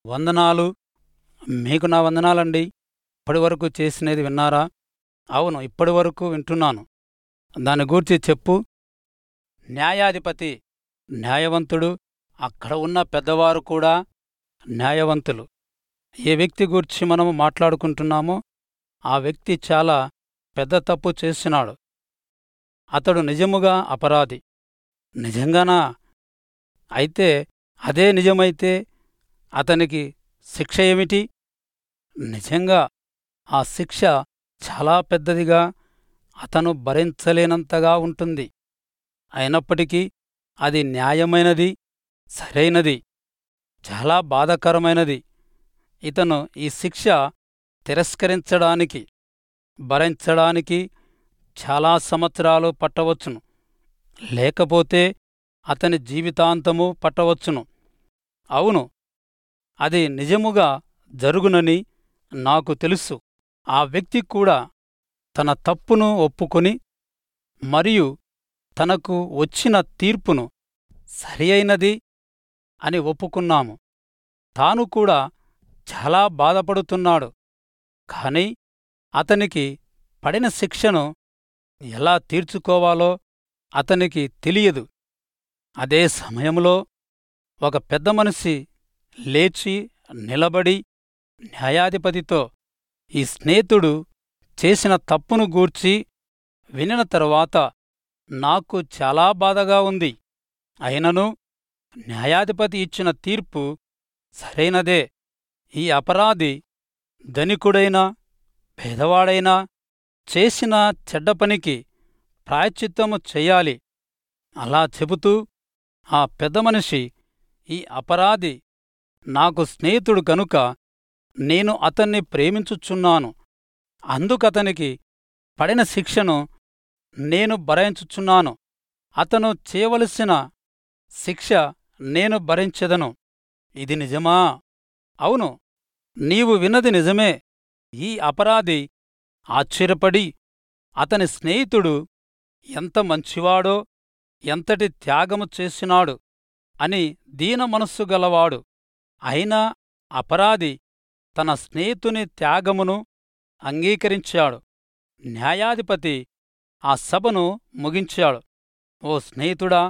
వందనాలు మీకు నా వందనాలండి ఇప్పటి వరకు చేసినది విన్నారా అవును ఇప్పటి వరకు వింటున్నాను దాని గూర్చి చెప్పు న్యాయాధిపతి న్యాయవంతుడు అక్కడ ఉన్న పెద్దవారు కూడా న్యాయవంతులు ఏ వ్యక్తి గూర్చి మనము మాట్లాడుకుంటున్నామో ఆ వ్యక్తి చాలా పెద్ద తప్పు చేసినాడు అతడు నిజముగా అపరాధి నిజంగానా అయితే అదే నిజమైతే అతనికి శిక్ష ఏమిటి నిజంగా ఆ శిక్ష చాలా పెద్దదిగా అతను భరించలేనంతగా ఉంటుంది అయినప్పటికీ అది న్యాయమైనది సరైనది చాలా బాధాకరమైనది ఇతను ఈ శిక్ష తిరస్కరించడానికి భరించడానికి చాలా సంవత్సరాలు పట్టవచ్చును లేకపోతే అతని జీవితాంతము పట్టవచ్చును అవును అది నిజముగా జరుగునని నాకు తెలుసు ఆ వ్యక్తి కూడా తన తప్పును ఒప్పుకొని మరియు తనకు వచ్చిన తీర్పును సరి అయినది అని ఒప్పుకున్నాము తాను కూడా చాలా బాధపడుతున్నాడు కాని అతనికి పడిన శిక్షను ఎలా తీర్చుకోవాలో అతనికి తెలియదు అదే సమయంలో ఒక పెద్ద మనిషి లేచి నిలబడి న్యాయాధిపతితో ఈ స్నేహితుడు చేసిన తప్పును గూర్చి వినిన తరువాత నాకు చాలా బాధగా ఉంది అయినను న్యాయాధిపతి ఇచ్చిన తీర్పు సరైనదే ఈ అపరాధి ధనికుడైనా పేదవాడైనా చేసిన చెడ్డ పనికి ప్రాయశ్చిత్తము చెయ్యాలి అలా చెబుతూ ఆ పెద్ద మనిషి ఈ అపరాధి నాకు స్నేహితుడు కనుక నేను అతన్ని ప్రేమించుచున్నాను అందుకతనికి పడిన శిక్షను నేను భరించుచున్నాను అతను చేయవలసిన శిక్ష నేను భరించెదను ఇది నిజమా అవును నీవు విన్నది నిజమే ఈ అపరాధి ఆశ్చర్యపడి అతని స్నేహితుడు ఎంత మంచివాడో ఎంతటి త్యాగము చేసినాడు అని దీన మనస్సు గలవాడు అయినా అపరాధి తన స్నేహితుని త్యాగమును అంగీకరించాడు న్యాయాధిపతి ఆ సభను ముగించాడు ఓ స్నేహితుడా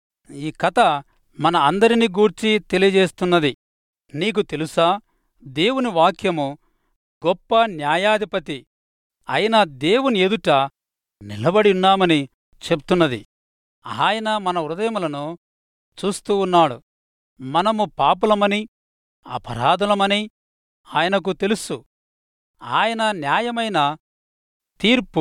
ఈ కథ మన అందరిని గూర్చి తెలియజేస్తున్నది నీకు తెలుసా దేవుని వాక్యము గొప్ప న్యాయాధిపతి అయిన దేవుని ఎదుట నిలబడి ఉన్నామని చెప్తున్నది ఆయన మన హృదయములను చూస్తూ ఉన్నాడు మనము పాపులమని అపరాధులమని ఆయనకు తెలుసు ఆయన న్యాయమైన తీర్పు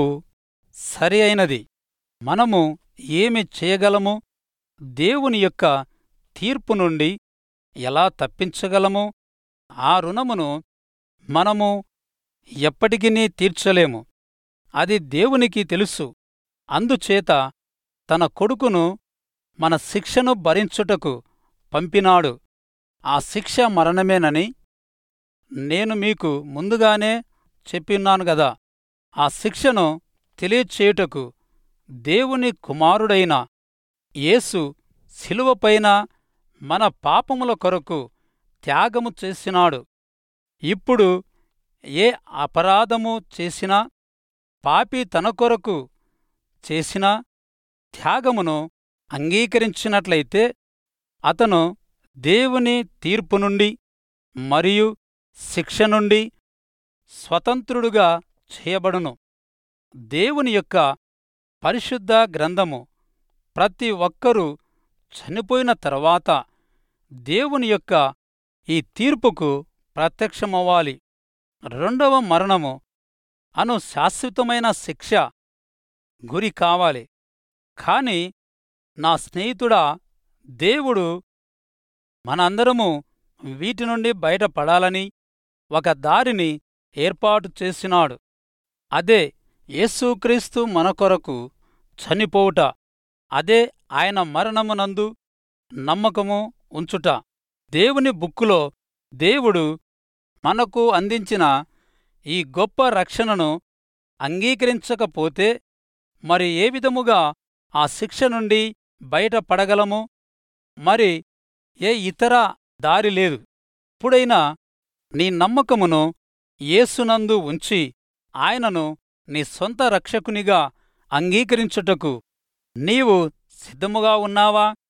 సరి అయినది మనము ఏమి చేయగలము దేవుని యొక్క తీర్పు నుండి ఎలా తప్పించగలము ఆ రుణమును మనము ఎప్పటికినీ తీర్చలేము అది దేవునికి తెలుసు అందుచేత తన కొడుకును మన శిక్షను భరించుటకు పంపినాడు ఆ శిక్ష మరణమేనని నేను మీకు ముందుగానే చెప్పిన్నాను గదా ఆ శిక్షను తెలియచేయుటకు దేవుని కుమారుడైన యేసు శిలువపైన మన పాపముల కొరకు త్యాగము చేసినాడు ఇప్పుడు ఏ అపరాధము చేసినా పాపి తన కొరకు చేసిన త్యాగమును అంగీకరించినట్లయితే అతను దేవుని తీర్పు నుండి మరియు శిక్ష నుండి స్వతంత్రుడుగా చేయబడును దేవుని యొక్క పరిశుద్ధ గ్రంథము ప్రతి ఒక్కరూ చనిపోయిన తర్వాత దేవుని యొక్క ఈ తీర్పుకు ప్రత్యక్షమవ్వాలి రెండవ మరణము అను శాశ్వతమైన శిక్ష గురి కావాలి కాని నా స్నేహితుడా దేవుడు మనందరము వీటి నుండి బయటపడాలని ఒక దారిని ఏర్పాటు చేసినాడు అదే యేసుక్రీస్తు మన కొరకు చనిపోవుట అదే ఆయన మరణమునందు నమ్మకము ఉంచుట దేవుని బుక్కులో దేవుడు మనకు అందించిన ఈ గొప్ప రక్షణను అంగీకరించకపోతే మరి ఏ విధముగా ఆ శిక్ష నుండి బయటపడగలము మరి ఏ ఇతర దారి లేదు ఇప్పుడైనా నీ నమ్మకమును యేసునందు ఉంచి ఆయనను నీ సొంత రక్షకునిగా అంగీకరించుటకు నీవు సిద్ధముగా ఉన్నావా